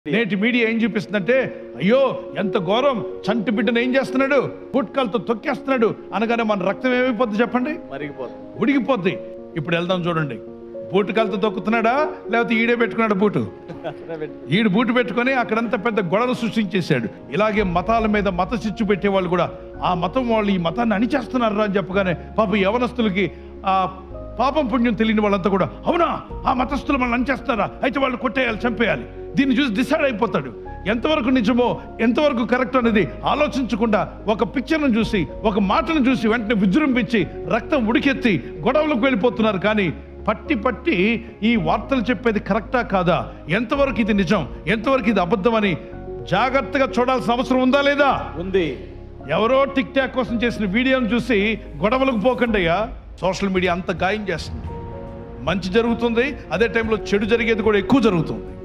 నేటి మీడియా ఏం చూపిస్తుందంటే అయ్యో ఎంత ఘోరం చంటి బిడ్డను ఏం చేస్తున్నాడు గుట్కాలతో తొక్కేస్తున్నాడు అనగానే మన రక్తం ఏమైపోద్ది చెప్పండి మరిగిపోతుంది ఉడికిపోద్ది ఇప్పుడు వెళ్దాం చూడండి బూటకాలతో తొక్కుతున్నాడా లేకపోతే ఈడే పెట్టుకున్నాడు బూటు ఈడు బూటు పెట్టుకొని అక్కడంతా పెద్ద గొడవలు సృష్టించేశాడు ఇలాగే మతాల మీద మత చిచ్చు పెట్టేవాళ్ళు కూడా ఆ మతం వాళ్ళు ఈ మతాన్ని అణిచేస్తున్నారు అని చెప్పగానే పాప యవనస్తులకి ఆ పాపం పుణ్యం తెలియని వాళ్ళంతా కూడా అవునా ఆ మతస్థులు మనల్ని అణిచేస్తారా అయితే వాళ్ళు కొట్టేయాలి చంపేయాలి దీన్ని చూసి డిసైడ్ అయిపోతాడు ఎంతవరకు నిజమో ఎంతవరకు కరెక్ట్ అనేది ఆలోచించకుండా ఒక పిక్చర్ను చూసి ఒక మాటను చూసి వెంటనే విజృంభించి రక్తం ఉడికెత్తి గొడవలకు వెళ్ళిపోతున్నారు కానీ పట్టి పట్టి ఈ వార్తలు చెప్పేది కరెక్టా కాదా ఎంతవరకు ఇది నిజం ఎంతవరకు ఇది అబద్ధం అని జాగ్రత్తగా చూడాల్సిన అవసరం ఉందా లేదా ఉంది ఎవరో టిక్ టాక్ కోసం చేసిన వీడియోను చూసి గొడవలకు పోకండి అయ్యా సోషల్ మీడియా అంత గాయం చేస్తుంది మంచి జరుగుతుంది అదే టైంలో చెడు జరిగేది కూడా ఎక్కువ జరుగుతుంది